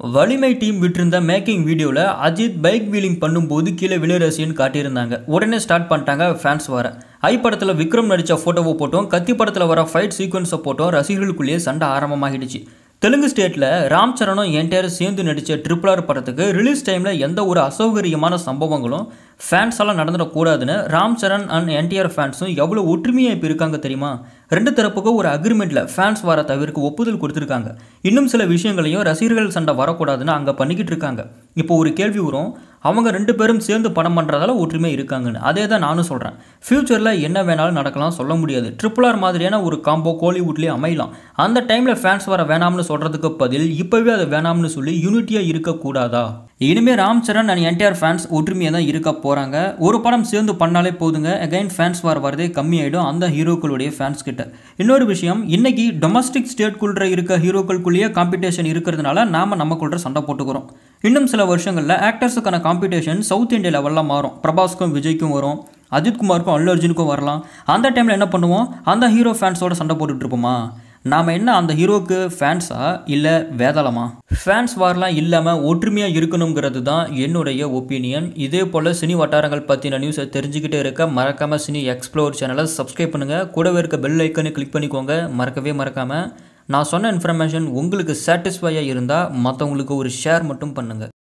வலிமை team விட்டிருந்த making வீடியோவில் Ajith bike wheeling பண்ணும்போது கீழே விழுரசின்னு காட்டியிருந்தாங்க உடனே ஸ்டார்ட் பண்ணிட்டாங்க ஃபேன்ஸ் வர ஐ படத்தில் விக்ரம் நடித்த ஃபோட்டோவை போட்டோம் கத்தி படத்தில் வர ஃபைட் சீக்வன்ஸை போட்டோம் ரசிகர்களுக்குள்ளேயே சண்டை ஆரம்பமாகிடுச்சு தெலுங்கு ஸ்டேட்டில் ராம் சரணும் என்டையர் சேர்ந்து நடித்த ட்ரிபிள் ஆர் படத்துக்கு ரிலீஸ் டைமில் எந்த ஒரு அசௌகரியமான சம்பவங்களும் ஃபேன்ஸ் எல்லாம் நடந்துடக்கூடாதுன்னு ராம் சரண் அண்ட் என்டிஆர் ஃபேன்ஸும் எவ்வளோ ஒற்றுமையாக இப்போ இருக்காங்க தெரியுமா ரெண்டு தரப்புக்கும் ஒரு அக்ரிமெண்ட்டில் ஃபேன்ஸ் வர தவிர்க்க ஒப்புதல் கொடுத்துருக்காங்க இன்னும் சில விஷயங்களையும் ரசிகர்கள் சண்டை வரக்கூடாதுன்னு அங்கே பண்ணிக்கிட்டு இருக்காங்க இப்போ ஒரு கேள்வி வரும் அவங்க ரெண்டு பேரும் சேர்ந்து படம் பண்ணுறதால ஒற்றுமை இருக்காங்கன்னு அதே தான் நானும் சொல்கிறேன் ஃப்யூச்சரில் என்ன வேணாலும் நடக்கலாம் சொல்ல முடியாது ட்ரிபிள் ஆர் மாதிரியான ஒரு காம்போ கோலிவுட்லேயே அமையலாம் அந்த டைமில் ஃபேன்ஸ் வர வேணாம்னு சொல்கிறதுக்கு பதில் இப்போவே அதை வேணாம்னு சொல்லி யூனிட்டியாக இருக்கக்கூடாதா இனிமேல் Ram Charan and NTR fans ஒற்றுமையாக தான் இருக்க போகிறாங்க ஒரு படம் சேர்ந்து பண்ணாலே போதுங்க அகைன் ஃபேன்ஸ் வர வரதே கம்மியாயிடும் அந்த ஹீரோக்களுடைய ஃபேன்ஸ் கிட்ட இன்னொரு விஷயம் இன்னைக்கு டொமஸ்டிக் ஸ்டேட்குள்ள இருக்க ஹீரோக்களுக்குள்ளேயே காம்படிஷன் இருக்கிறதுனால நாம நமக்குள்ள சண்டை போட்டுக்கிறோம் இன்னும் சில வருஷங்களில் ஆக்டர்ஸுக்கான காம்படிஷன் சவுத் இந்தியா லெவலில் மாறும் பிரபாஸ்க்கும் விஜய்க்கும் வரும் அஜித்குமாருக்கும் அல்லு அர்ஜுனுக்கும் வரலாம் அந்த டைமில் என்ன பண்ணுவோம் அந்த ஹீரோ ஃபேன்ஸோட சண்டை போட்டுட்டு இருப்போமா நாம் என்ன அந்த ஹீரோக்கு ஃபேன்ஸா இல்லை வேதாளமா ஃபேன்ஸ் வார்லாம் இல்லாமல் ஒற்றுமையாக இருக்கணுங்கிறது தான் என்னுடைய ஒப்பீனியன் இதே போல் சினி வட்டாரங்கள் பற்றின நியூஸை தெரிஞ்சுக்கிட்டே இருக்க மறக்காமல் சினி எக்ஸ்ப்ளோர் சேனலை சப்ஸ்கிரைப் பண்ணுங்கள் கூடவே இருக்க பெல் ஐக்கனை கிளிக் பண்ணிக்கோங்க மறக்கவே மறக்காமல் நான் சொன்ன இன்ஃபர்மேஷன் உங்களுக்கு சாட்டிஸ்ஃபையாக இருந்தால் மற்றவங்களுக்கு ஒரு ஷேர் மட்டும் பண்ணுங்கள்